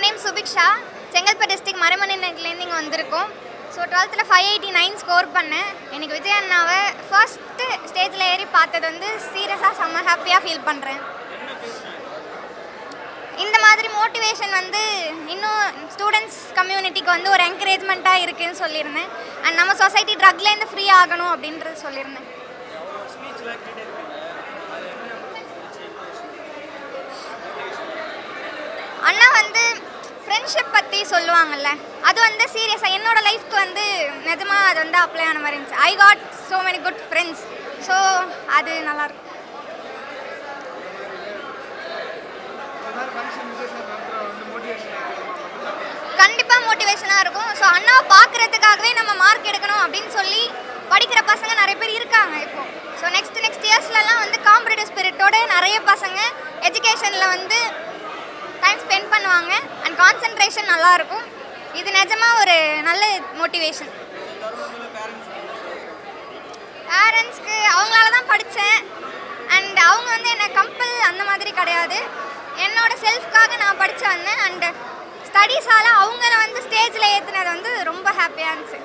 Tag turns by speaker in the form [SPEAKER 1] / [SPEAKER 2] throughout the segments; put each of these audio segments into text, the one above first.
[SPEAKER 1] Name Subiksha Chengalpattu district மறைமணிலேருந்து இங்கே வந்திருக்கோம் ஸோ டுவெல்த்தில் ஃபைவ் எயிட்டி நைன் ஸ்கோர் பண்ணேன் எனக்கு விஜய் அண்ணாவை ஃபர்ஸ்ட்டு ஸ்டேஜில் ஏறி பார்த்தது வந்து சீரியஸாக செம்ம ஹாப்பியாக ஃபீல் பண்ணுறேன் இந்த மாதிரி மோட்டிவேஷன் வந்து இன்னும் ஸ்டூடெண்ட்ஸ் கம்யூனிட்டிக்கு வந்து ஒரு என்கரேஜ்மெண்ட்டாக இருக்குன்னு சொல்லியிருந்தேன் அண்ட் நம்ம சொசைட்டி ட்ரக்லேருந்து ஃப்ரீ ஆகணும் அப்படின்றது சொல்லியிருந்தேன் அண்ணா வந்து ஃப்ரெண்ட்ஷிப் பற்றி சொல்லுவாங்கல்ல அது வந்து சீரியஸாக என்னோட லைஃப்க்கு வந்து நிஜமாக அது வந்து அப்ளை ஆன மாதிரி இருந்துச்சு I got so many good friends so அது நல்லாயிருக்கும் கண்டிப்பாக மோட்டிவேஷனாக இருக்கும் ஸோ அண்ணாவை பார்க்குறதுக்காகவே நம்ம மார்க் எடுக்கணும் அப்படின்னு சொல்லி படிக்கிற பசங்க நிறைய பேர் இருக்காங்க இப்போ ஸோ நெக்ஸ்ட் நெக்ஸ்ட் இயர்ஸ்லலாம் வந்து காம்படிட்டிவ் ஸ்பிரிட்டோட நிறைய பசங்க எஜுகேஷனில் வந்து டைம் ஸ்பெண்ட் பண்ணுவாங்க அண்ட் கான்சென்ட்ரேஷன் நல்லாயிருக்கும் இது நிஜமாக ஒரு நல்ல மோட்டிவேஷன் பேரண்ட்ஸ்க்கு அவங்களால தான் படித்தேன் அண்ட் அவங்க வந்து என்னை கம்பல் அந்த மாதிரி கிடையாது என்னோட செல்ஃப்காக நான் படித்து வந்தேன் அண்டு ஸ்டடீஸால் அவங்கள வந்து ஸ்டேஜில் ஏற்றுனது வந்து ரொம்ப ஹாப்பியாக இருந்துச்சு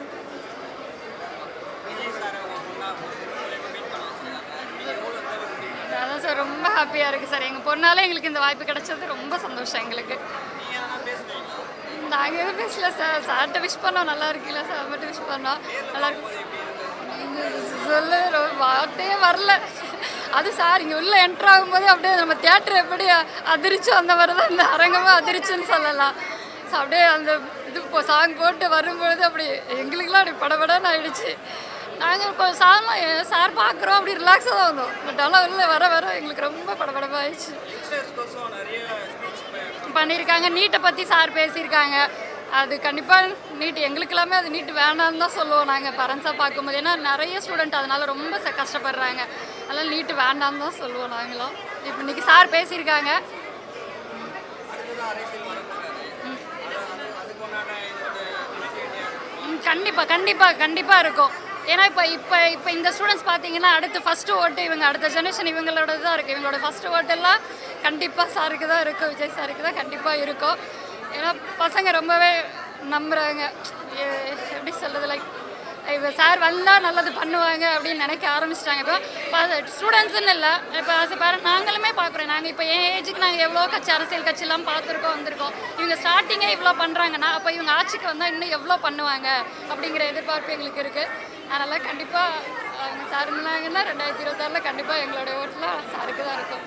[SPEAKER 2] அதான் சார் ரொம்ப ஹாப்பியாக இருக்குது சார் எங்கள் பொண்ணால எங்களுக்கு இந்த வாய்ப்பு கிடைச்சது ரொம்ப சந்தோஷம் எங்களுக்கு நாங்கள் எதுவும் பேசல சார் சார்கிட்ட விஷ் பண்ணோம் நல்லா இருக்குல்ல சார் மட்டும் விஷ் பண்ணோம் நல்லா இருக்கு சொல்ல ரொம்ப வார்த்தையே வரல அது சார் இங்கே உள்ள என்ட்ரு ஆகும்போது அப்படியே நம்ம தியேட்டர் எப்படி அதிர்ச்சோ அந்த மாதிரி தான் இந்த அரங்கமாக அதிர்ச்சுன்னு சொல்லலாம் ஸோ அப்படியே அந்த இது இப்போ சாங் போட்டு வரும்பொழுது அப்படி எங்களுக்குலாம் அப்படி படபடன்னு ஆயிடுச்சு நாங்கள் இப்போ சார் சார் பார்க்குறோம் அப்படி ரிலாக்ஸாக தான் வந்தோம் பட் ஆனால் உள்ள வர வர எங்களுக்கு ரொம்ப படபடப்பாயிடுச்சு பண்ணியிருக்காங்க நீட்டை பற்றி சார் பேசியிருக்காங்க அது கண்டிப்பாக நீட் எங்களுக்கு எல்லாமே அது நீட் வேணாம்னு தான் சொல்லுவோம் நாங்கள் பரன்ஸாக பார்க்கும்போது ஏன்னா நிறைய ஸ்டூடெண்ட் அதனால ரொம்ப ச- கஷ்டப்படுறாங்க அதனால் நீட்டு வேண்டாம்னு தான் சொல்லுவோம் நாங்களும் இப்போ இன்னைக்கு சார் பேசியிருக்காங்க ம், கண்டிப்பா கண்டிப்பா கண்டிப்பா இருக்கும் ஏன்னா இப்போ இப்போ இப்போ இந்த ஸ்டூடெண்ட்ஸ் பார்த்தீங்கன்னா அடுத்து ஃபர்ஸ்ட் ஓட்டு இவங்க அடுத்த ஜெனரேஷன் இவங்களோட தான் இருக்குது இவங்களோட ஃபர்ஸ்ட் ஓட்டு எல்லாம் கண்டிப்பாக சாருக்கு தான் இருக்கும் விஜய் சாருக்கு தான் கண்டிப்பாக இருக்கும் ஏன்னா பசங்க ரொம்பவே நம்புகிறாங்க எப்படி சொல்கிறது லைக் இப்போ சார் வந்தால் நல்லது பண்ணுவாங்க அப்படின்னு நினைக்க ஆரம்பிச்சிட்டாங்க இப்போ ஸ்டூடெண்ட்ஸ்னு இல்லை இப்போ as a parent நாங்களுமே பார்க்குறோம் நாங்கள் இப்போ என் ஏஜுக்கு நாங்கள் எவ்வளோ கட்சி அரசியல் கட்சியெல்லாம் பார்த்துருக்கோம் வந்திருக்கோம் இவங்க ஸ்டார்டிங்கே இவ்வளோ பண்ணுறாங்கன்னா அப்போ இவங்க ஆட்சிக்கு வந்தால் இன்னும் எவ்வளோ பண்ணுவாங்க அப்படிங்கிற எதிர்பார்ப்பு எங்களுக்கு இருக்குது அதனால் கண்டிப்பாக அவங்க சார் இருந்தாங்கன்னா ரெண்டாயிரத்தி இருபத்தாறில் கண்டிப்பாக எங்களோட ஓட்டெலாம் சாருக்கு தான் இருக்கும்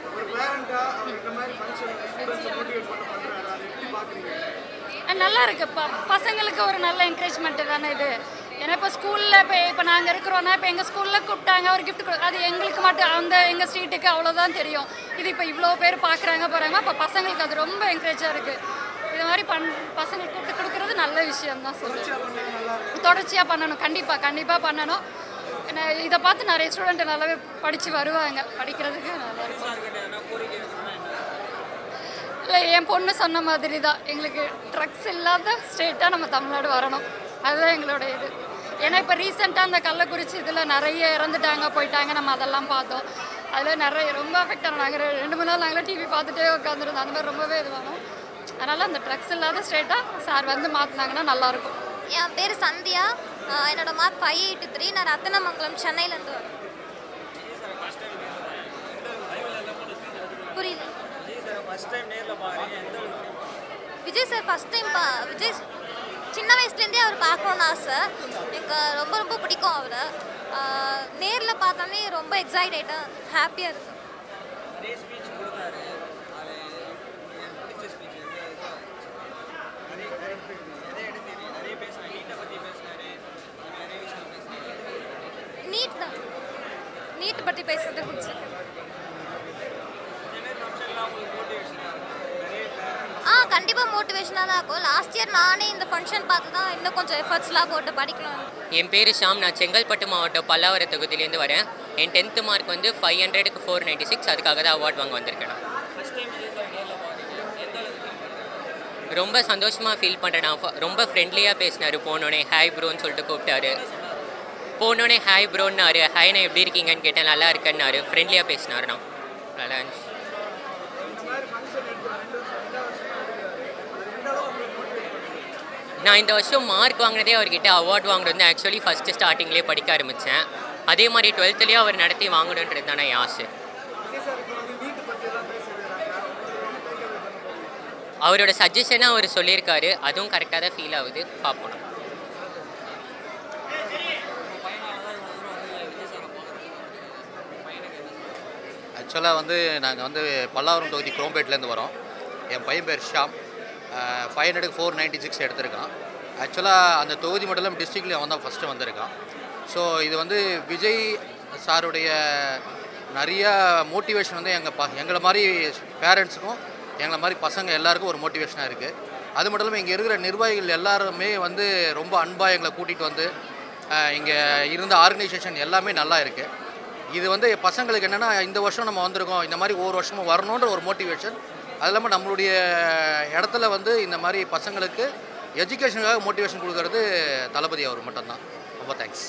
[SPEAKER 2] அஹ் நல்லா இருக்கு ப பசங்களுக்கு ஒரு நல்ல என்கரேஜ்மெண்ட் தானே இது ஏன்னா இப்போ ஸ்கூலில் இப்போ இப்போ நாங்கள் இருக்கிறோன்னா இப்போ எங்கள் ஸ்கூலில் கூப்பிட்டாங்க ஒரு gift கொடு அது எங்களுக்கு மட்டும் அந்த எங்கள் ஸ்ட்ரீட்டுக்கு அவ்வளோதான் தெரியும் இது இப்போ இவ்வளோ பேர் பார்க்குறாங்க போகிறாங்க அப்போ பசங்களுக்கு அது ரொம்ப என்கரேஜாக இருக்குது இது மாதிரி பண் பசங்களுக்கு கூப்பிட்டு கொடுக்குறது நல்ல விஷயம் தான் சொல்லுவேன் தொடர்ச்சியாக பண்ணணும் கண்டிப்பாக கண்டிப்பாக பண்ணணும் ஏன்னா இதை பார்த்து நிறைய ஸ்டூடெண்ட் நல்லாவே படித்து வருவாங்க படிக்கிறதுக்கு நல்லா இருக்கும் இல்லை என் பொண்ணு சொன்ன மாதிரி தான் எங்களுக்கு ட்ரக்ஸ் இல்லாத ஸ்டேட்டாக நம்ம தமிழ்நாடு வரணும் அதுதான் எங்களோட இது ஏன்னா இப்போ ரீசெண்டாக அந்த கள்ளக்குறிச்சி இதில் நிறைய இறந்துட்டாங்க போயிட்டாங்க நம்ம அதெல்லாம் பார்த்தோம் அதில் நிறைய ரொம்ப அஃபெக்ட் ஆனோம் நாங்கள் ரெண்டு மூணு நாள் நாங்களே டிவி பார்த்துட்டே உட்காந்துருந்தோம் அந்த மாதிரி ரொம்பவே இது வேணும் அதனால் அந்த ட்ரக்ஸ் இல்லாத ஸ்டேட்டாக சார் வந்து மாற்றினாங்கன்னா நல்லாயிருக்கும்
[SPEAKER 3] என் பேர் சந்தியா ஆஹ் என்னோட மார்க் ஃபைவ் எயிட்டி த்ரீ நான் ரத்தனமங்கலம் சென்னையிலேருந்து வரேன் புரியல விஜய் சார் ஃபஸ்ட் டைம் பா விஜய் sir- சின்ன வயசுலேருந்தே அவர் பார்க்கணுன்னு ஆசை எனக்கு ரொம்ப ரொம்ப பிடிக்கும் அவரை நேரில் பார்த்தோன்னே ரொம்ப எக்ஸைட் ஆகிட்டேன் ஹாப்பியாக இருக்கு நீட் தான் நீட் பற்றி பேசுறது பிடிச்சிருக்கு ஆ கண்டிப்பாக மோட்டிவேஷனாக தான் இருக்கும் லாஸ்ட் இயர் நானே இந்த ஃபங்க்ஷன் பார்த்து தான் இன்னும் கொஞ்சம் எஃபர்ட்ஸ்லாம் போட்டு படிக்கணும்
[SPEAKER 4] என் பேர் ஷாம் நான் செங்கல்பட்டு மாவட்டம் பல்லாவரம் தொகுதியிலேருந்து வரேன் என் டென்த்து மார்க் வந்து ஃபைவ் ஹண்ட்ரடுக்கு ஃபோர் நைன்ட்டி சிக்ஸ் அதுக்காக தான் அவார்ட் வாங்க வந்திருக்கேன் நான். ரொம்ப சந்தோஷமாக ஃபீல் பண்ணுறேன் நான் ஃப- ரொம்ப ஃப்ரெண்ட்லியாக பேசினார் போனோடனே ஹாய் ப்ரோன்னு சொல்லிட்டு கூப்பிட்டாரு போனோடனே ஹாய் ப்ரோன்னாரு ஹாய் நான் எப்படி இருக்கீங்கன்னு கேட்டேன் நல்லா இருக்கேன்னாரு ஃப்ரெண்ட்லியாக பேசினார் நான் நல்லா இருந்துச்சு நான் இந்த வருஷம் மார்க் வாங்கினதே அவர்கிட்ட அவார்ட் வாங்குறது வந்து ஆக்சுவலி ஃபஸ்ட்டு ஸ்டார்டிங்லேயே படிக்க ஆரம்பித்தேன் அதே மாதிரி டுவெல்த்துலேயே அவர் நடத்தி வாங்கணுன்றது தானே என் ஆசை அவரோட சஜஷனை அவர் சொல்லியிருக்காரு அதுவும் கரெக்டாக தான் ஃபீல் ஆகுது பார்ப்போம்
[SPEAKER 5] ஆக்சுவலாக வந்து நாங்கள் வந்து பல்லாவரம் தொகுதி குரோம்பேட்லேருந்து வரோம் என் பையன் பேர் ஷாம் ஃபைவ் ஹண்ட்ரடுக்கு ஃபோர் நைன்ட்டி சிக்ஸ் எடுத்திருக்கான் ஆக்சுவலாக அந்த தொகுதி மட்டும் டிஸ்ட்ரிக்ட்லேயும் அவன் தான் ஃபஸ்ட்டு வந்திருக்கான் ஸோ இது வந்து விஜய் சாருடைய நிறைய மோட்டிவேஷன் வந்து எங்கள் ப எங்களை மாதிரி பேரண்ட்ஸுக்கும் எங்களை மாதிரி பசங்க எல்லாருக்கும் ஒரு மோட்டிவேஷனாக இருக்குது அது மட்டும் இல்லாமல் இங்கே இருக்கிற நிர்வாகிகள் எல்லாருமே வந்து ரொம்ப அன்பாக எங்களை கூட்டிகிட்டு வந்து இங்கே இருந்த ஆர்கனைசேஷன் எல்லாமே நல்லா இருக்குது இது வந்து பசங்களுக்கு என்னென்னா இந்த வருஷம் நம்ம வந்திருக்கோம் இந்த மாதிரி ஒவ்வொரு வருஷமும் வரணுன்ற ஒரு மோட்டிவேஷன் அது இல்லாமல் நம்மளுடைய இடத்துல வந்து இந்த மாதிரி பசங்களுக்கு எஜுகேஷனுக்காக மோட்டிவேஷன் கொடுக்கறது தளபதி அவர் மட்டும்தான் ரொம்ப தேங்க்ஸ்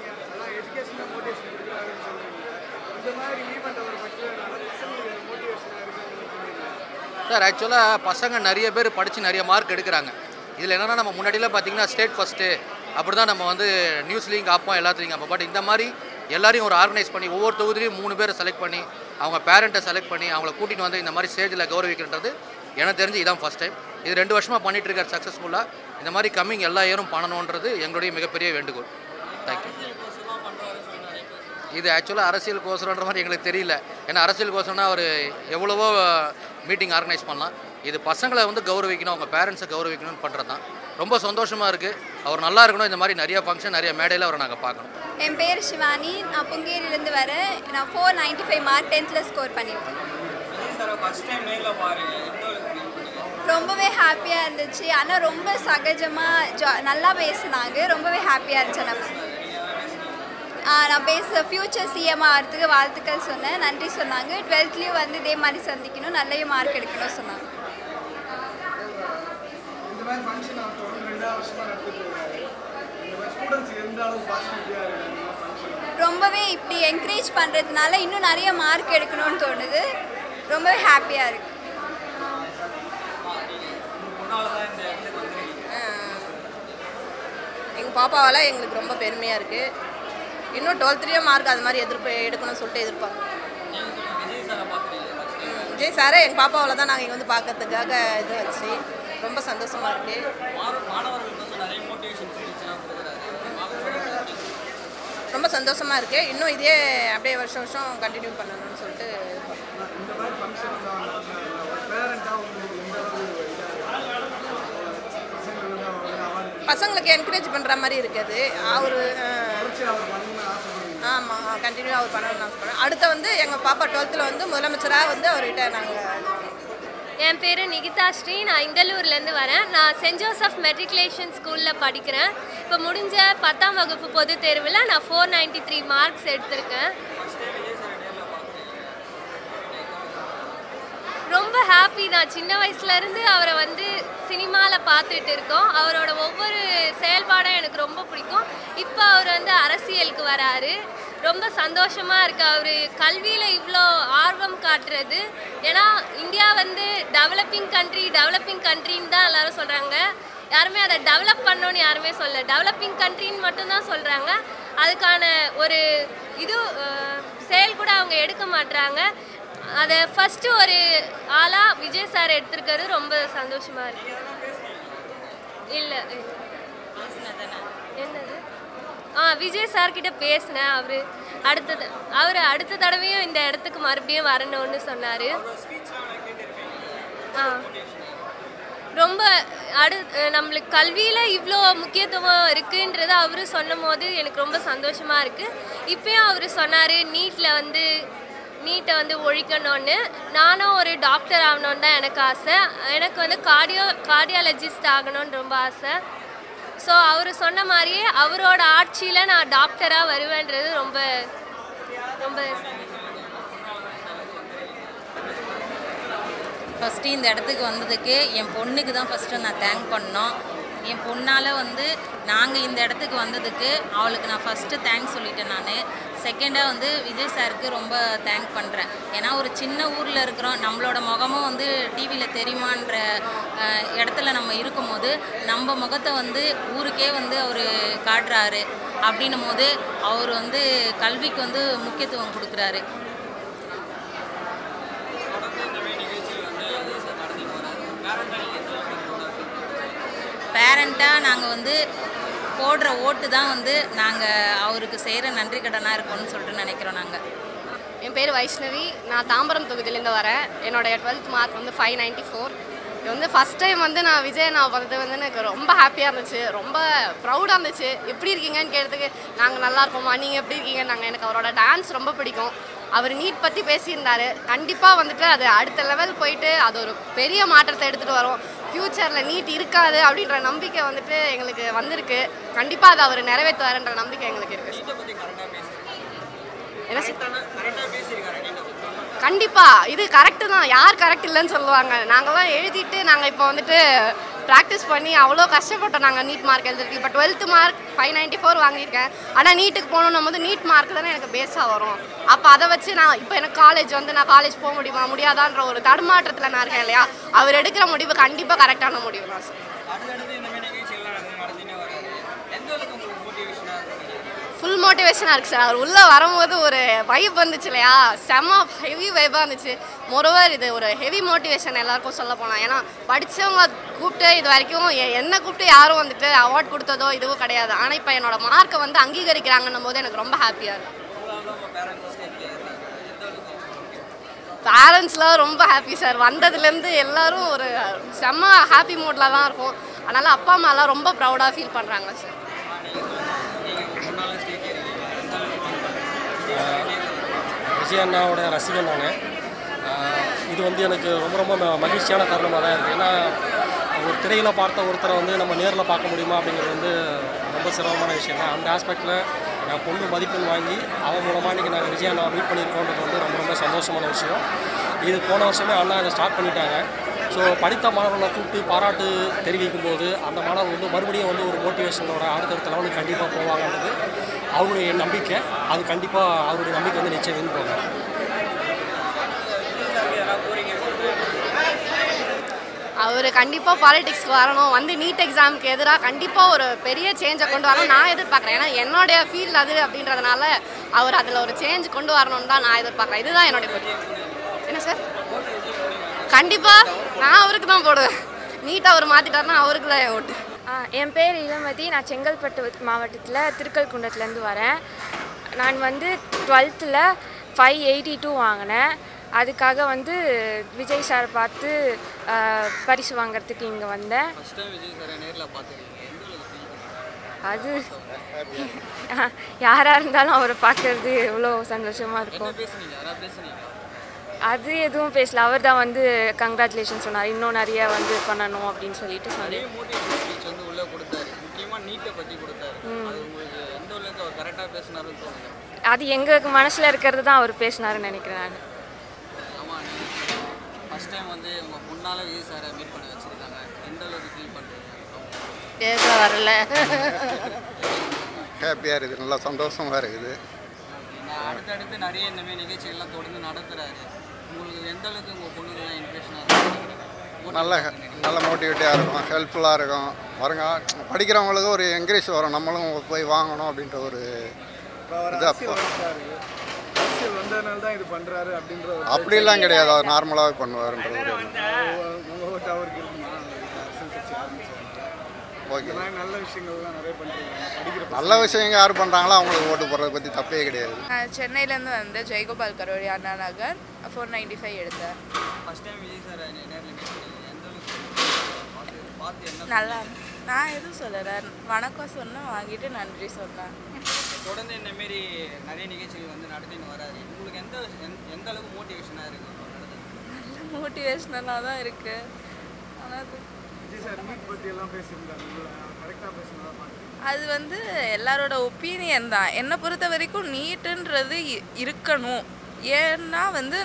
[SPEAKER 5] சார் ஆக்சுவலாக பசங்க நிறைய பேர் படித்து நிறைய மார்க் எடுக்கிறாங்க இதில் என்னென்னா நம்ம முன்னாடிலாம் பார்த்தீங்கன்னா ஸ்டேட் ஃபஸ்ட்டு அப்படி தான் நம்ம வந்து நியூஸ்லேயும் காப்போம் எல்லாத்துலேயும் காப்போம் பட் இந்த மாதிரி எல்லாரையும் ஒரு ஆர்கனைஸ் பண்ணி ஒவ்வொரு தொகுதியிலையும் மூணு பேரை செலக்ட் பண்ணி அவங்க பேரண்ட்டை செலக்ட் பண்ணி அவங்கள கூட்டிகிட்டு வந்து இந்த மாதிரி ஸ்டேஜில் கௌரவிக்கின்றது எனக்கு தெரிஞ்சு இதான் ஃபஸ்ட் டைம் இது ரெண்டு வருஷமாக பண்ணிட்டு இருக்கார் சக்ஸஸ்ஃபுல்லாக இந்த மாதிரி கம்மிங் எல்லா இயரும் பண்ணணுன்றது எங்களுடைய மிகப்பெரிய வேண்டுகோள் தேங்க்யூ இது ஆக்சுவலாக அரசியல் கோசரன்ற மாதிரி எங்களுக்கு தெரியல ஏன்னா அரசியல் கோசரம்னா அவர் எவ்வளவோ மீட்டிங் ஆர்கனைஸ் பண்ணலாம் இது பசங்களை வந்து கௌரவிக்கணும் அவங்க பேரண்ட்ஸை கௌரவிக்கணும்னு பண்ணுறது தான் ரொம்ப சந்தோஷமாக இருக்குது அவர் நல்லா இருக்கணும் இந்த மாதிரி நிறைய ஃபங்க்ஷன் நிறைய மேடையில் அவரை நாங்கள் பார்க்கணும்
[SPEAKER 6] என் பேர் சிவானி நான் புங்கேரியிலேருந்து வரேன் நான் ஃபோர் நைன்ட்டி ஃபைவ் மார்க் டென்த்தில் ஸ்கோர் பண்ணியிருக்கேன் ரொம்பவே ஹாப்பியாக இருந்துச்சு ஆனால் ரொம்ப சகஜமாக ஜா நல்லா பேசுனாங்க ரொம்பவே ஹாப்பியாக இருந்துச்சு நம்ம நான் பேச ஃப்யூச்சர் சிஎம் ஆகிறதுக்கு வாழ்த்துக்கள் சொன்னேன் நன்றி சொன்னாங்க டுவெல்த்லேயும் வந்து இதே மாதிரி சந்திக்கணும் நல்ல மார்க் எடுக்கணும் சொன்னாங்க
[SPEAKER 7] இந்த மாதிரி ஃபங்க்ஷன் அவர் தொடர்ந்து ரெண்டாவது வருஷமாக நடத்திட்டு இருக்காரு இந்த மாதிரி ஸ்டூடெண்ட்ஸ் எந்த அளவு பாசிட்டிவிட்டியாக இருக்கு இந்த மாதிரி ஃபங்க்ஷன்
[SPEAKER 6] ரொம்பவே இப்படி என்கரேஜ் பண்ணுறதுனால இன்னும் நிறைய மார்க் எடுக்கணும்னு தோணுது ரொம்பவே ஹாப்பியாக இருக்குது
[SPEAKER 8] எங்கள் பாப்பாவால் எங்களுக்கு ரொம்ப பெருமையாக இருக்குது இன்னும் டுவெல்த்லேயும் மார்க் அது மாதிரி எதிர்ப்பு எடுக்கணும்னு சொல்லிட்டு எதிர்பார்க்குறோம் ம், விஜய் சாரை எங்கள் பாப்பாவில் தான் நாங்கள் இங்கே வந்து பார்க்கறதுக்காக இது வச்சு ரொம்ப சந்தோஷமாக இருக்குது ரொம்ப சந்தோஷமாக இருக்குது இன்னும் இதே அப்படியே வருஷம் வருஷம் கண்டினியூ பண்ணணும்னு சொல்லிட்டு எதிர்பார்க்குறோம்.
[SPEAKER 7] இந்த மாதிரி ஃபங்க்ஷன் ஒரு பேரண்ட்டாக உங்களுக்கு எந்த அளவு பசங்களுக்கு வந்து அவர் வந்து அவார்டு
[SPEAKER 8] பசங்களுக்கு என்கரேஜ் பண்ணுற மாதிரி இருக்குது அவர்
[SPEAKER 7] அவர் பண்ணணும்னு ஆசைப்படுறீங்க
[SPEAKER 8] ஆமாம் கண்டினியூ அவர் பண்ணணும்னு ஆசைப்படுறேன் அடுத்து வந்து எங்கள் பாப்பா டுவெல்த்தில் வந்து முதலமைச்சராக வந்து அவர்கிட்ட நாங்கள்
[SPEAKER 9] என் பேர் நிகிதா ஸ்ரீ நான் இந்தலூர்லேருந்து வரேன் நான் சென்ட் ஜோசப் மெட்ரிகுலேஷன் ஸ்கூலில் படிக்கிறேன் இப்போ முடிஞ்ச பத்தாம் வகுப்பு பொதுத் தேர்வில் நான் ஃபோர் நைன்ட்டி த்ரீ மார்க்ஸ் எடுத்திருக்கேன் ரொம்ப ஹாப்பி நான் சின்ன வயசுலேருந்து அவரை வந்து சினிமாவில் பார்த்துட்டு இருக்கோம் அவரோட ஒவ்வொரு செயல்பாடும் எனக்கு ரொம்ப பிடிக்கும் இப்போ அவர் வந்து அரசியலுக்கு வராரு ரொம்ப சந்தோஷமாக இருக்கு அவர் கல்வியில் இவ்வளோ ஆர்வம் காட்டுறது ஏன்னா இந்தியா வந்து டெவலப்பிங் கண்ட்ரி டெவலப்பிங் கண்ட்ரின்னு தான் எல்லாரும் சொல்கிறாங்க யாருமே அதை டெவலப் பண்ணோன்னு யாருமே சொல்ல டெவலப்பிங் கண்ட்ரின்னு மட்டும்தான் சொல்கிறாங்க அதுக்கான ஒரு இது அஹ், செயல் கூட அவங்க எடுக்க மாட்றாங்க அதை ஃபஸ்ட்டு ஒரு ஆளாக விஜய் சார் எடுத்திருக்கிறது ரொம்ப சந்தோஷமாக இருக்கு இல்லை என்னது ஆ விஜய் சார் கிட்ட பேசினேன் அவர் அடுத்தது அவர் அடுத்த தடவையும் இந்த இடத்துக்கு மறுபடியும் வரணும்னு சொன்னார் ஆ ரொம்ப அடு நம்மளுக்கு கல்வியில் இவ்வளோ முக்கியத்துவம் இருக்குன்றது அவர் சொன்னும் போது எனக்கு ரொம்ப சந்தோஷமாக இருக்குது இப்பயும் அவர் சொன்னார் நீட்டில் வந்து நீட்டை வந்து ஒழிக்கணும்னு நானும் ஒரு டாக்டர் ஆகணுன்னு தான் எனக்கு ஆசை எனக்கு வந்து கார்டியோ கார்டியாலஜிஸ்ட் ஆகணும்னு ரொம்ப ஆசை ஸோ அவர் சொன்ன மாதிரியே அவரோட ஆட்சியில் நான் டாக்டராக வருவேன்றது ரொம்ப ரொம்ப
[SPEAKER 10] ஃபஸ்ட்டு இந்த இடத்துக்கு வந்ததுக்கு என் பொண்ணுக்கு தான் ஃபஸ்ட்டு நான் தேங்க் பண்ணோம் என் பொண்ணால் வந்து நாங்கள் இந்த இடத்துக்கு வந்ததுக்கு அவளுக்கு நான் ஃபஸ்ட்டு தேங்க்ஸ் சொல்லிட்டேன் நான் செகண்டாக வந்து விஜய் சாருக்கு ரொம்ப தேங்க் பண்ணுறேன் ஏன்னா ஒரு சின்ன ஊரில் இருக்கிறோம் நம்மளோட முகமும் வந்து டிவியில் தெரியுமான்ற அஹ், இடத்துல நம்ம இருக்கும்போது நம்ம முகத்தை வந்து ஊருக்கே வந்து அவர் காட்டுறாரு அப்படின்னும் போது அவர் வந்து கல்விக்கு வந்து முக்கியத்துவம் கொடுக்குறாரு பேரண்ட்டாக நாங்கள் வந்து போடுற ஓட்டு தான் வந்து நாங்கள் அவருக்கு செய்கிற நன்றி கடனாக இருக்கணும்னு சொல்லிட்டு நினைக்கிறோம் நாங்கள்
[SPEAKER 11] என் பேர் வைஷ்ணவி நான் தாம்பரம் தொகுதியிலேருந்து வரேன் என்னோட டுவெல்த் மார்க் வந்து ஃபைவ் நைன்ட்டி ஃபோர் இது வந்து ஃபஸ்ட் டைம் வந்து நான் விஜய் நான் பார்த்தது வந்து எனக்கு ரொம்ப ஹாப்பியாக இருந்துச்சு ரொம்ப ப்ரௌடாக இருந்துச்சு எப்படி இருக்கீங்கன்னு கேட்டதுக்கு நாங்கள் நல்லா இருக்கோமா நீங்கள் எப்படி இருக்கீங்க நாங்கள் எனக்கு அவரோட டான்ஸ் ரொம்ப பிடிக்கும் அவர் நீட் பற்றி பேசியிருந்தாரு கண்டிப்பாக வந்துட்டு அது அடுத்த லெவல் போயிட்டு அது ஒரு பெரிய மாற்றத்தை எடுத்துகிட்டு வரும் ஃப்யூச்சரில் நீட் இருக்காது அப்படின்ற நம்பிக்கை வந்துட்டு எங்களுக்கு வந்திருக்கு கண்டிப்பாக அதை அவர் நிறைவேற்றுவாருன்ற நம்பிக்கை எங்களுக்கு இருக்குது என்ன சார் கண்டிப்பா இது கரெக்டு தான் யார் கரெக்ட் இல்லைன்னு சொல்லுவாங்க நாங்களாம் எழுதிட்டு நாங்கள் இப்போ வந்துட்டு ப்ராக்டிஸ் பண்ணி அவ்வளோ கஷ்டப்பட்டோம் நாங்கள் நீட் மார்க் எழுதுறதுக்கு இப்போ twelfth mark five ninety four வாங்கியிருக்கேன் ஆனால் நீட்டுக்கு போகணும் போது நீட் மார்க் தானே எனக்கு பேஸாக வரும் அப்போ அதை வச்சு நான் இப்போ எனக்கு காலேஜ் வந்து நான் காலேஜ் போக முடியுமா முடியாதான்ற ஒரு தடுமாற்றத்தில் நான் இருக்கேன் இல்லையா அவர் எடுக்கிற முடிவு கண்டிப்பாக கரெக்டான முடிவு தான் சார் ஃபுல் மோட்டிவேஷனாக இருக்குது சார் அவர் உள்ளே வரும்போது ஒரு வைப் வந்துச்சு இல்லையா செம்ம ஹெவி வைப்பாக இருந்துச்சு மொரோவர் இது ஒரு ஹெவி மோட்டிவேஷன் எல்லாருக்கும் சொல்ல போனால் ஏன்னா படித்தவங்க கூப்பிட்டு இது வரைக்கும் எ- என்ன கூப்பிட்டு யாரும் வந்துட்டு அவார்ட் கொடுத்ததோ இதுவும் கிடையாது ஆனால் இப்போ என்னோட மார்க்கை வந்து அங்கீகரிக்கிறாங்கன்னும் போது எனக்கு ரொம்ப ஹாப்பியாக இருக்கு பேரண்ட்ஸ்லாம் ரொம்ப ஹாப்பி சார் வந்ததுலேருந்து எல்லாரும் ஒரு செம்ம ஹாப்பி மூடில் தான் இருக்கும் அதனால் அப்பா அம்மாலாம் ரொம்ப ப்ரௌடாக ஃபீல் பண்ணுறாங்க சார்
[SPEAKER 12] விஜய் அண்ணாவோட ரசிகன் நான் இது வந்து எனக்கு ரொம்ப ரொம்ப ம- மகிழ்ச்சியான தருணமாக தான் இருக்குது ஏன்னா ஒரு திரையில் பார்த்த ஒருத்தரை வந்து நம்ம நேரில் பார்க்க முடியுமா அப்படிங்கிறது வந்து ரொம்ப சிரமமான விஷயம் தான் அந்த ஆஸ்பெக்டில் என் பொண்ணு மதிப்பெண் வாங்கி அவன் மூலமாக இன்றைக்கி நாங்கள் விஜய் அண்ணா மீட் பண்ணியிருக்கோன்றது வந்து ரொம்ப ரொம்ப சந்தோஷமான விஷயம் இது போன வருஷமே அண்ணா இதை ஸ்டார்ட் பண்ணிட்டாங்க ஸோ படித்த மாணவர்களை கூப்பிட்டு பாராட்டு தெரிவிக்கும் போது அந்த மாணவர் வந்து மறுபடியும் வந்து ஒரு மோட்டிவேஷனோட அடுத்தடுத்த லெவலுக்கு கண்டிப்பாக போவாங்கன்றது அவருடைய நம்பிக்கை அது கண்டிப்பாக அவருடைய நம்பிக்கை வந்து நிச்சயம் வின் போகும்
[SPEAKER 11] அவர் கண்டிப்பாக பாலிடிக்ஸ்க்கு வரணும் வந்து நீட் எக்ஸாமுக்கு எதிராக கண்டிப்பாக ஒரு பெரிய சேஞ்சை கொண்டு வரணும் நான் எதிர்பார்க்குறேன் ஏன்னா என்னுடைய ஃபீல்ட் அது அப்படின்றதுனால அவர் அதில் ஒரு சேஞ்ச் கொண்டு வரணும்னு தான் நான் எதிர்பார்க்குறேன் இதுதான் என்னுடைய பொறுப்பு என்ன சார் கண்டிப்பாக நான் அவருக்கு தான் போடுவேன் நீட்டாக அவர் மாற்றிட்டாருன்னா அவருக்கு தான் என் ஓட்டு
[SPEAKER 13] ஆ, என் பேர் இளமதி நான் செங்கல்பட்டு மாவட்டத்தில் திருக்கல்குன்றத்துலேருந்து வரேன் நான் வந்து டுவெல்த்தில் ஃபைவ் எயிட்டி டூ வாங்கினேன் அதுக்காக வந்து விஜய் சார் பார்த்து ஆ, பரிசு வாங்குறதுக்கு இங்கே வந்தேன் அது யாராக இருந்தாலும் அவரை பார்க்கறது எவ்வளோ சந்தோஷமாக இருக்கும் அது எதுவும் பேசல அவர் தான் வந்து கங்க்ராச்சுலேஷன் சொன்னார் இன்னும் நிறைய வந்து பண்ணணும் அப்படின்னு சொல்லிட்டு சொன்னார்
[SPEAKER 14] ஸ்பீச் வந்து உள்ளே கொடுத்தாரு முக்கியமாக நீட்டை பற்றி கொடுத்தாரு
[SPEAKER 13] ம்.
[SPEAKER 14] அது உங்களுக்கு எந்த அளவுக்கு அவர் கரெக்டாக பேசினாருன்னு தோணுது
[SPEAKER 13] அது எங்களுக்கு மனசில் இருக்கிறது தான் அவர் பேசினாருன்னு நினைக்கிறேன் நான்
[SPEAKER 14] ஆமாம் நீங்கள் ஃபஸ்ட் டைம் வந்து உங்கள் முன்னால் விஜய் சாரை மீட் பண்ண வச்சுருக்காங்க எந்த அளவுக்கு ஃபீல் பண்ணுறீங்க
[SPEAKER 15] பேச வரல ஹாப்பியாக இருக்குது நல்லா சந்தோஷமாக இருக்குது
[SPEAKER 14] நான் அடுத்தடுத்து நிறைய இந்த மாதிரி நிகழ்ச்சிகள்லாம் தொடர்ந்து நடத்துகிறாரு உங்களுக்கு எந்த அளவுக்கு உங்கள் பொண்ணுங்களாம் இன்ட்ரெஸ்டாக இருக்கு
[SPEAKER 15] நல்ல நல்ல மோட்டிவேட்டாக இருக்கும் ஹெல்ப்ஃபுல்லாக இருக்கும் வருங்க படிக்கிறவங்களுக்கு ஒரு என்கரேஜ் வரும் நம்மளும் போய் வாங்கணும் அப்படின்ற ஒரு
[SPEAKER 7] அவர்
[SPEAKER 15] இது
[SPEAKER 7] அரசியல் வந்துட்டாரு அரசியல் வந்ததுனால தான் இது பண்றாரு அப்படின்ற ஒரு
[SPEAKER 15] அப்படிலாம் கிடையாது அவர் நார்மலாகவே பண்ணுவாருன்ற ஒரு எண்ணம்.
[SPEAKER 7] உங்க- உங்க ஓட்டு அவருக்கு இருக்குமா அரசியல் கட்சி ஆரம்பிச்சாங்க
[SPEAKER 15] ஓகே
[SPEAKER 7] இந்த மாதிரி நல்ல விஷயங்கள்லாம் நிறைய பண்றீங்க படிக்கிற
[SPEAKER 15] நல்ல விஷயங்க யார் பண்ணுறாங்களோ அவங்களுக்கு ஓட்டு போடுறத பற்றி தப்பே கிடையாது
[SPEAKER 16] நான் சென்னையிலேருந்து வந்தேன் Jayagopal Karodi Anna Nagar four ninety five எடுத்தேன்
[SPEAKER 14] ஃபஸ்ட் டைம் விஜய் சாரை நேரில் மீட் பண்ணீங்க எந்த அளவுக்கு பார்த்து பார்த்து என்ன
[SPEAKER 16] நல்லா நான் எதுவும் சொல்லலை வணக்கம் சொன்னேன் வாங்கிட்டு நன்றி சொன்னேன்
[SPEAKER 14] தொடர்ந்து இந்த மாரி நிறைய நிகழ்ச்சிகள் வந்து நடத்தின்னு வராரு உங்களுக்கு எந்த எந்த- எந்த அளவுக்கு மோட்டிவேஷனாக இருக்கு
[SPEAKER 16] மோட்டிவேஷ்னலாக தான் இருக்குது ஆனால் அது
[SPEAKER 7] விஜய் சார் நீட் பத்தி எல்லாம் பேசியிருந்தாரு கரெக்டாக பேசினதா பார்க்குறேன்
[SPEAKER 16] அது வந்து எல்லாரோட ஒப்பீனியன் தான் என்னை பொறுத்த வரைக்கும் நீட்டுன்றது இ- இருக்கணும் ஏன்னா வந்து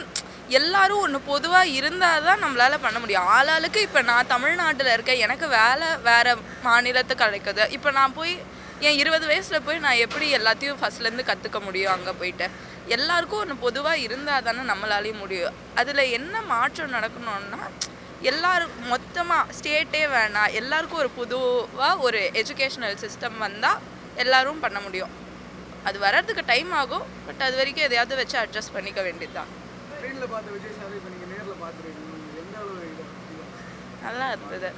[SPEAKER 16] எல்லாரும் ஒன்று பொதுவாக இருந்தால் தான் நம்மளால் பண்ண முடியும் ஆளாளுக்கு இப்போ நான் தமிழ்நாட்டில் இருக்கேன் எனக்கு வேலை வேறு மாநிலத்துக்கு கிடைக்குது இப்போ நான் போய் என் இருபது வயசில் போய் நான் எப்படி எல்லாத்தையும் ஃபஸ்ட்லேருந்து கற்றுக்க முடியும் அங்கே போயிட்டு எல்லாருக்கும் ஒன்று பொதுவாக இருந்தால் தானே நம்மளாலேயும் முடியும் அதில் என்ன மாற்றம் நடக்கணும்னா எல்லாரும் மொத்தமாக ஸ்டேட்டே வேணாம் எல்லாருக்கும் ஒரு பொதுவாக ஒரு எஜுகேஷனல் சிஸ்டம் வந்தால் எல்லாரும் பண்ண முடியும் அது வர்றதுக்கு டைம் ஆகும் பட் அது வரைக்கும் எதையாவது வச்சு அட்ஜஸ்ட் பண்ணிக்க வேண்டியது தான்
[SPEAKER 7] ஸ்க்ரீனில் பார்த்த விஜய் சார் இப்போ நீங்கள் நேரில் பார்த்துருக்கீங்க உங்களுக்கு எந்த அளவு இது
[SPEAKER 16] நல்லா இருந்தது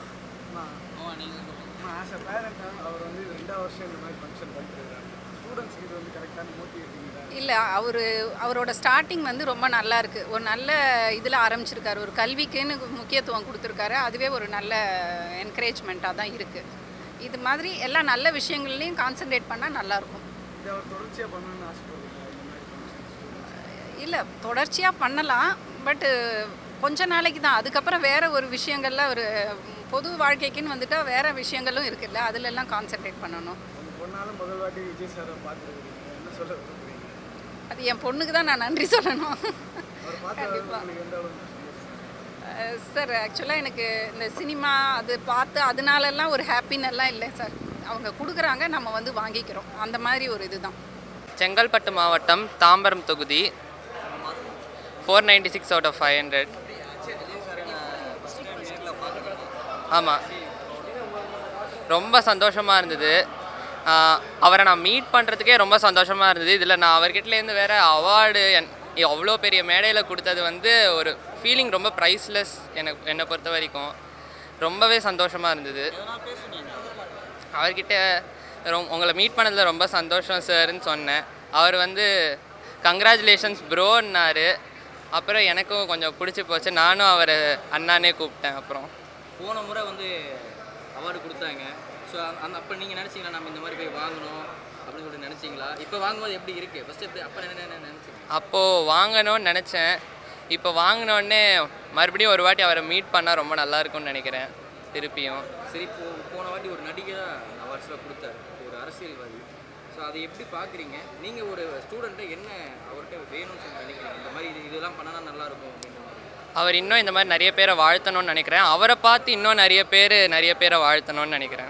[SPEAKER 7] ஆஸ் அ பேரண்டாக அவர் வந்து இது ரெண்டாவது வருஷம் இந்த மாதிரி ஃபங்க்ஷன் பண்ணிருக்காரு ஸ்டூடெண்ட்ஸ்க்கு இது வந்து கரெக்டான மோட்டிவேட்டிங்
[SPEAKER 17] இல்லை அவர் அவரோட ஸ்டார்டிங் வந்து ரொம்ப நல்லா இருக்கு ஒரு நல்ல இதில் ஆரம்பிச்சிருக்காரு ஒரு கல்விக்குன்னு முக்கியத்துவம் கொடுத்துருக்காரு அதுவே ஒரு நல்ல என்கரேஜ்மெண்ட்டாக தான் இருக்குது இது மாதிரி எல்லா நல்ல விஷயங்கள்லையும் கான்சென்ட்ரேட் பண்ணால் நல்லாயிருக்கும்
[SPEAKER 7] இதை அவர் தொடர்ச்சியாக பண்ணணும்னு ஆசைப்படுறீங்களா இந்த மாதிரி ஃபங்க்ஷன்ஸ்
[SPEAKER 17] இல்லை தொடர்ச்சியாக பண்ணலாம் பட்டு கொஞ்ச நாளைக்கு தான் அதுக்கப்புறம் வேறு ஒரு விஷயங்கள்ல ஒரு பொது வாழ்க்கைக்குன்னு வந்துட்டா வேறு விஷயங்களும் இருக்குல்ல அதுலெல்லாம் கான்சென்ட்ரேட் பண்ணணும்
[SPEAKER 7] உங்கள் பொண்ணாலும் முதல் வாட்டி விஜய் சாரை பார்த்துருக்கீங்க என்ன சொல்ல விரும்புறீங்க
[SPEAKER 17] அது என் பொண்ணுக்கு தான் நான் நன்றி சொல்லணும்
[SPEAKER 7] அவர் பார்த்த
[SPEAKER 17] கண்டிப்பாக
[SPEAKER 7] உங்களுக்கு எந்த அளவு சந்தோஷம்?
[SPEAKER 17] சார் ஆக்சுவலாக எனக்கு இந்த சினிமா அது பார்த்து அதனாலலாம் ஒரு ஹாப்பினெல்லாம் இல்லை சார் அவங்க கொடுக்குறாங்க நம்ம வந்து வாங்கிக்கிறோம் அந்த மாதிரி ஒரு இதுதான்
[SPEAKER 18] செங்கல்பட்டு மாவட்டம் தாம்பரம் தொகுதி four ninety six out of five hundred ஆமாம் ரொம்ப சந்தோஷமாக இருந்தது ஆஹ் அவரை நான் மீட் பண்ணுறதுக்கே ரொம்ப சந்தோஷமாக இருந்தது இதில் நான் அவர்கிட்டலேருந்து வேறு அவார்டு என் அவ்வளோ பெரிய மேடையில் கொடுத்தது வந்து ஒரு ஃபீலிங் ரொம்ப ப்ரைஸ்லெஸ் எனக்கு என்னை பொறுத்த வரைக்கும் ரொம்பவே சந்தோஷமாக இருந்தது அவர்கிட்ட ரொம் உங்களை மீட் பண்ணதில் ரொம்ப சந்தோஷம் சார்ன்னு சொன்னேன் அவர் வந்து கங்க்ராச்சுலேஷன்ஸ் ப்ரோன்னாரு அப்புறம் எனக்கும் கொஞ்சம் பிடிச்சி போச்சு நானும் அவரை அண்ணானே கூப்பிட்டேன் அப்புறம்
[SPEAKER 14] போன முறை வந்து அவார்டு கொடுத்தாங்க ஸோ அந்த அப்போ நீங்கள் நினச்சிங்களா நம்ம இந்த மாதிரி போய் வாங்கணும் அப்படின்னு சொல்லிட்டு நினச்சிங்களா இப்போ வாங்கும்போது எப்படி இருக்குது ஃபஸ்ட்டு எப்படி அப்போ என்ன நினச்சிங்க
[SPEAKER 18] அப்போது வாங்கணும்னு நினச்சேன் இப்போ வாங்கினோடனே மறுபடியும் ஒரு வாட்டி அவரை மீட் பண்ணால் ரொம்ப நல்லா இருக்கும்னு நினைக்கிறேன் திருப்பியும்
[SPEAKER 14] சரி இப்போ போன வாட்டி ஒரு நடிகராக அவார்ட்ஸில் கொடுத்தாரு ஒரு அரசியல்வாதி ஸோ அதை எப்படி பார்க்குறீங்க நீங்கள் ஒரு ஸ்டூடெண்ட்டை என்ன அவர்கிட்ட வேணும்னு சொல்லி நினைக்கிறீங்க இந்த மாதிரி இது இதெல்லாம் பண்ணனா நல்லா இருக்கும் அப்படின்ற மாதிரி
[SPEAKER 18] அவர் இன்னும் இந்த மாதிரி நிறைய பேரை வாழ்த்தணும்னு நினைக்கிறேன் அவரை பார்த்து இன்னும் நிறைய பேர் நிறைய பேரை வாழ்த்தணும்னு நினைக்கிறேன்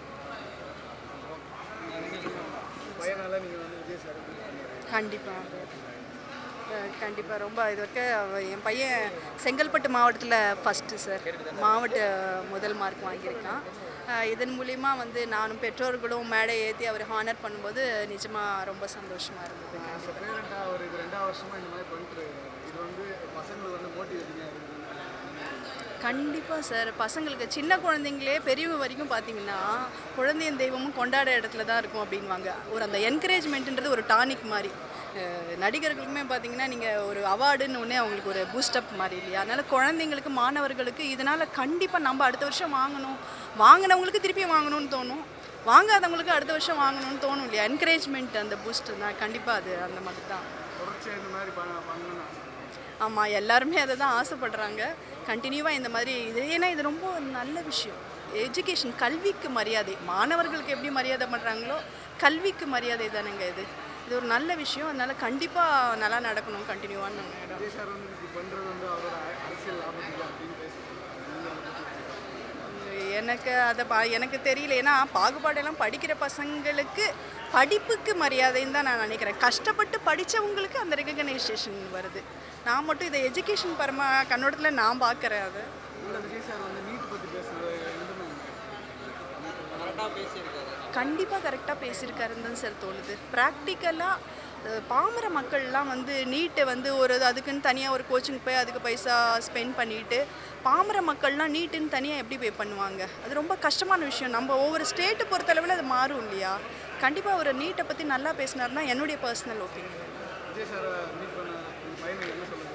[SPEAKER 7] பையனால நீங்கள் வந்து விஜய் சாரை மீட் பண்ணுறீங்க
[SPEAKER 19] கண்டிப்பாக கண்டிப்பாக ரொம்ப இது வரைக்கும் அவ- என் பையன் செங்கல்பட்டு மாவட்டத்தில் ஃபஸ்ட்டு சார் மாவட்ட முதல் மார்க் வாங்கியிருக்கான் அஹ் இதன் மூலிமா வந்து நானும் பெற்றோர்களும் மேடை ஏற்றி அவர் ஹானர் பண்ணும்போது நிஜமாக ரொம்ப சந்தோஷமாக இருந்தது
[SPEAKER 7] ஆஸ் அ பேரண்டாக அவர் இது ரெண்டாவது வருஷமாக இந்த மாதிரி பண்ணிட்டு இருக்காரு இது வந்து பசங்களுக்கு வந்து மோட்டிவேட்டிங்காக இருக்குது
[SPEAKER 19] கண்டிப்பாக சார் பசங்களுக்கு சின்ன குழந்தைங்களே பெரியவங்க வரைக்கும் பார்த்தீங்கன்னா குழந்தையின் தெய்வமும் கொண்டாட இடத்துல தான் இருக்கும் அப்படின்வாங்க ஒரு அந்த என்கரேஜ்மெண்ட்டுன்றது ஒரு டானிக் மாதிரி அஹ் நடிகர்களுக்குமே பார்த்தீங்கன்னா நீங்கள் ஒரு அவார்டுன்னு ஒன்றே அவங்களுக்கு ஒரு பூஸ்டப் மாதிரி இல்லையா அதனால் குழந்தைங்களுக்கு மாணவர்களுக்கு இதனால் கண்டிப்பாக நம்ம அடுத்த வருஷம் வாங்கணும் வாங்கினவங்களுக்கு திருப்பி வாங்கணும்னு தோணும் வாங்காதவங்களுக்கு அடுத்த வருஷம் வாங்கணும்னு தோணும் இல்லையா என்கரேஜ்மெண்ட் அந்த பூஸ்ட் தான் கண்டிப்பாக அது அந்த மாதிரி தான்
[SPEAKER 7] தொடர்ச்சியாக இந்த மாதிரி பண்ண பண்ணணும்னு ஆசை
[SPEAKER 19] ஆமாம் எல்லாருமே அதை தான் ஆசைப்படுறாங்க கண்டினியூவாக இந்த மாதிரி இது ஏன்னா இது ரொம்ப நல்ல விஷயம் எஜுகேஷன் கல்விக்கு மரியாதை மாணவர்களுக்கு எப்படி மரியாதை பண்ணுறாங்களோ கல்விக்கு மரியாதை தானேங்க இது இது ஒரு நல்ல விஷயம் அதனால கண்டிப்பாக நல்லா நடக்கணும் கண்டினியூவான்னு நான் நினைக்கிறேன்.
[SPEAKER 7] விஜய் சார் வந்து இப்படி பண்ணுறது வந்து அவரோட அ- அரசியல் லாபத்துக்கு அப்படின்னு பேசுகிறாங்க
[SPEAKER 19] எனக்கு அதை பா எனக்கு தெரியல ஏன்னா பாகுபாடெல்லாம் படிக்கிற பசங்களுக்கு படிப்புக்கு மரியாதைன்னு தான் நான் நினைக்கிறேன் கஷ்டப்பட்டு படித்தவங்களுக்கு அந்த ரெகக்னைசேஷன் வருது நான் மட்டும் இதை எஜுகேஷன் பரமா கண்ணோட்டத்தில் நான் பார்க்குறேன் அதை
[SPEAKER 7] உங்களை விஜய் சார் வந்து நீட் பற்றி பேசுகிறது எந்த
[SPEAKER 14] கரெக்டாக பேசியிருக்காரு
[SPEAKER 19] கண்டிப்பாக கரெக்டாக பேசியிருக்காருன்னு தான் சார் தோணுது ப்ராக்டிக்கலாக பாமர மக்கள்லாம் வந்து நீட்டை வந்து ஒரு அதுக்குன்னு தனியாக ஒரு கோச்சிங் போய் அதுக்கு பைசா ஸ்பெண்ட் பண்ணிட்டு பாமர மக்கள்லாம் நீட்டுன்னு தனியாக எப்படி பே பண்ணுவாங்க அது ரொம்ப கஷ்டமான விஷயம் நம்ம ஒவ்வொரு ஸ்டேட்டை பொறுத்தளவில் அது மாறும் இல்லையா கண்டிப்பாக ஒரு நீட்டை பற்றி நல்லா பேசினாருன்னா என்னுடைய பர்சனல் ஒப்பீனியன்
[SPEAKER 7] விஜய் சாரை மீட் பண்ண உங்கள் பையனுக்கு என்ன சொல்ல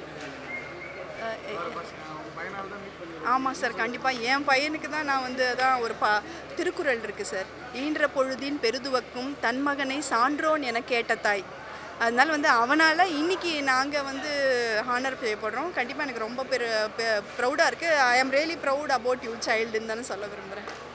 [SPEAKER 7] உங்கள் பையனால் தான் மீட் பண்ணி
[SPEAKER 19] ஆமாம் சார் கண்டிப்பாக என் பையனுக்கு தான் நான் வந்து அதான் ஒரு பா திருக்குறள் இருக்குது சார் ஈன்ற பொழுதின் பெருதுவக்கும் தன் மகனை சான்றோன் என கேட்ட தாய் அதனால வந்து அவனால் இன்னைக்கு நாங்கள் வந்து ஹானர் செய்யப்படுறோம் கண்டிப்பாக எனக்கு ரொம்ப பெரு ப்ரௌடாக இருக்குது I am really proud about you சைல்டுன்னு தானே சொல்ல விரும்புகிறேன்